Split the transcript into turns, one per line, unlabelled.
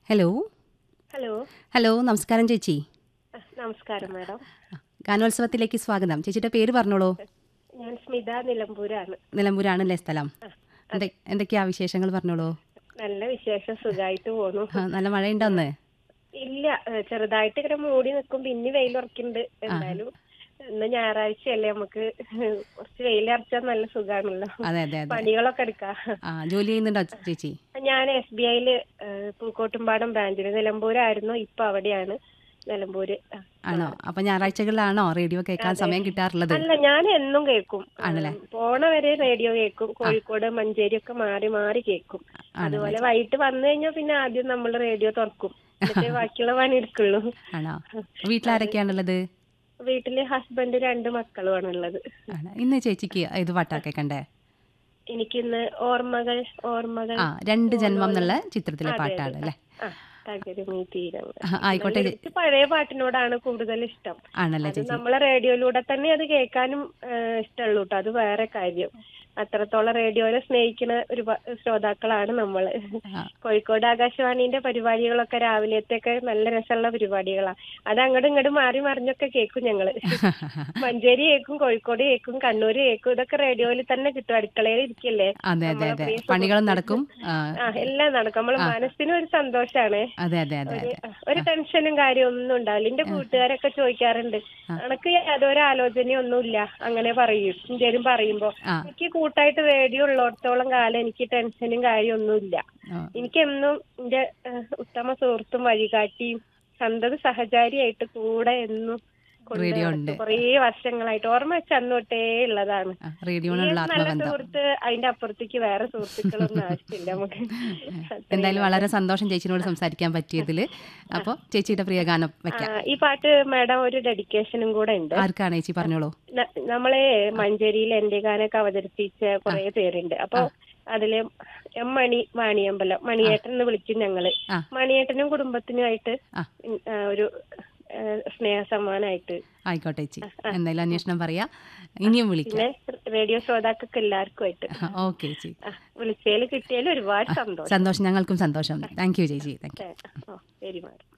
Hello
hello
hello നമസ്കാരം ചേച്ചി
ആ, നമസ്കാരം മാഡം
ഗാനോത്സവത്തിലേക്ക് സ്വാഗതം ചേച്ചിയുടെ പേര് പറഞ്ഞോളൂ
ഞാൻ സ്മിത നിലമ്പൂരാണ്
നിലമ്പൂരാണല്ലേ സ്ഥലം എന്തെ- എന്തൊക്കെയാ വിശേഷങ്ങൾ പറഞ്ഞോളൂ
നല്ല വിശേഷം സുഖമായിട്ട് പോണു
ആ, നല്ല മഴയുണ്ടോ ഒന്ന്
ഇല്ല ഏ, ചെറുതായിട്ട് ഇങ്ങനെ മൂടി നിൽക്കും പിന്നെ വെയിലുറക്കുന്നുണ്ട് എന്തായാലും ഇന്ന് ഞായറാഴ്ചയല്ലേ നമുക്ക് കുറച്ച് വെയിലറച്ചാൽ നല്ല സുഖാണല്ലോ
അതെ അതെ അതെ
പണികളൊക്കെ എടുക്കാം
ആ ജോലി ചെയ്യുന്നുണ്ടോ ചേച്ചി
ഞാൻ എസ് ബി ഐയില് പൂക്കോട്ടുംപാടം ബ്രാഞ്ചിൽ നിലമ്പൂരായിരുന്നു ഇപ്പൊ അവിടെയാണ് നിലമ്പൂര് ആ.
ആണോ അപ്പൊ ഞായറാഴ്ചകളിലാണോ റേഡിയോ കേൾക്കാൻ സമയം കിട്ടാറുള്ളത്
അല്ല ഞാൻ എന്നും കേൾക്കും
ആണല്ലേ?
ഉം, പോണ വരെ റേഡിയോ കേൾക്കും കോഴിക്കോട് മഞ്ചേരി ഒക്കെ മാറി മാറി കേൾക്കും അതുപോലെ വൈകിട്ട് വന്നു കഴിഞ്ഞാൽ പിന്നെ ആദ്യം നമ്മൾ റേഡിയോ തുറക്കും എന്നിട്ട് ബാക്കിയുള്ള പണി എടുക്കുള്ളൂ
ആണോ വീട്ടിലാരൊക്കെയാണുള്ളത്
വീട്ടില് ഹസ്ബൻഡ് രണ്ട് മക്കളുമാണ് ഉള്ളത്
ആണ് ഇന്ന് ചേച്ചിക്ക് ഇത് പാട്ടാ കേൾക്കണ്ടേ
എനിക്കിന്ന് ഓർമ്മകൾ ഓർമ്മകൾ
ആ രണ്ട് ജന്മം എന്നുള്ള ചിത്രത്തിലെ പാട്ടാണ് അല്ലേ
ആ തകരുമീ തീരം
ആ, ആയിക്കോട്ടെ
എനിക്ക് പഴയ പാട്ടിനോടാണ് കൂടുതൽ ഇഷ്ടം
ആണല്ലേ
അത്
ചേച്ചി
നമ്മളെ റേഡിയോയിലൂടെ തന്നെ അത് കേൾക്കാനും ഇഷ്ടമുള്ളൂ കേട്ടോ അത് വേറെ കാര്യം അത്രത്തോളം റേഡിയോനെ സ്നേഹിക്കുന്ന ഒരു പ- ശ്രോതാക്കളാണ് നമ്മള്
ആ.
കോഴിക്കോട് ആകാശവാണിന്റെ പരിപാടികളൊക്കെ രാവിലത്തെയൊക്കെ നല്ല രസമുള്ള പരിപാടികളാ അത് അങ്ങോട്ടും ഇങ്ങോട്ടും മാറി മറിഞ്ഞൊക്കെ കേൾക്കും ഞങ്ങള് മഞ്ചേരി കേൾക്കും കോഴിക്കോട് കേൾക്കും കണ്ണൂര് കേൾക്കും ഇതൊക്കെ റേഡിയോയിൽ തന്നെ കിട്ടും അടുക്കളയിൽ ഇരിക്കല്ലേ
അതെ അതെ അതെ പണികളും നടക്കും ആ,
ആ എല്ലാം നടക്കും നമ്മളെ മനസ്സിനും ഒരു സന്തോഷാണ്
അതെ അതെ അതെ അതെ
ഒരു ടെൻഷനും കാര്യം ഒന്നും ഉണ്ടാവില്ല എന്റെ കൂട്ടുകാരൊക്കെ ചോദിക്കാറുണ്ട് എനക്ക് യാതൊരു ആലോചനയും ഒന്നുമില്ല അങ്ങനെ പറയും എന്തേലും പറയുമ്പോ
ആ.
എനിക്ക് കൂട്ടായിട്ട് റേഡിയോ ഉള്ളിടത്തോളം കാലം എനിക്ക് ടെൻഷനും കാര്യം ഒന്നുമില്ല
ആ.
എനിക്ക് എന്നും എന്റെ ഏഹ്, ഉത്തമ സുഹൃത്തും വഴികാട്ടിയും സന്തത സഹചാരിയായിട്ട് കൂടെ എന്നും കൊണ്ട്
റേഡിയോ
നടക്കും.
ഉണ്ട്.
കുറേ വർഷങ്ങളായിട്ട് ഓർമ്മ വെച്ച് അന്ന് തൊട്ടേ ഉള്ളതാണ്
ആ,
ഈ
റേഡിയോനുള്ള
നല്ല
ആത്മബന്ധം
സുഹൃത്ത് അതിന്റെ അപ്പുറത്തേക്ക് വേറെ സുഹൃത്തുക്കളൊന്നും ആവശ്യമില്ല നമുക്ക്
എന്തായാലും വളരെ സന്തോഷം ചേച്ചിനോട് സംസാരിക്കാൻ പറ്റിയതിൽ അപ്പോൾ ചേച്ചിയുടെ പ്രിയ ഗാനം
ആ,
വെക്കാം
ഈ പാട്ട് മാഡം ഒരു ഡെഡിക്കേഷനും കൂടെ ഉണ്ട്
ആർക്കാണ് ചേച്ചി പറഞ്ഞോളൂ
ന- നമ്മളെ മഞ്ചേരിയിൽ എന്റെ ഗാനൊക്കെ അവതരിപ്പിച്ച കുറെ പേരുണ്ട് അപ്പൊ അതില് എം മണി വാണിയമ്പലം മണിയേട്ടൻ എന്ന് വിളിക്കും ഞങ്ങള്
ആ.
മണിയേട്ടനും കുടുംബത്തിനുമായിട്ട്
ആ.
ഉം, ആ, ഒരു ആ, സ്നേഹ സമ്മാനമായിട്ട്
ആയിക്കോട്ടെ ചേച്ചി എന്തായാലും അന്വേഷണം പറയാ ഇനിയും വിളിക്കാം
പിന്നെ റേഡിയോ ശ്രോതാക്കൾക്ക് എല്ലാവർക്കും ആയിട്ട്
ഓക്കെ ചേച്ചി
വിളിച്ചതിൽ കിട്ടിയാലും ഒരുപാട് സന്തോഷം
സന്തോഷം ഞങ്ങൾക്കും സന്തോഷം താങ്ക് യു ചേച്ചി താങ്ക് യു
ഓ ശരി മാഡം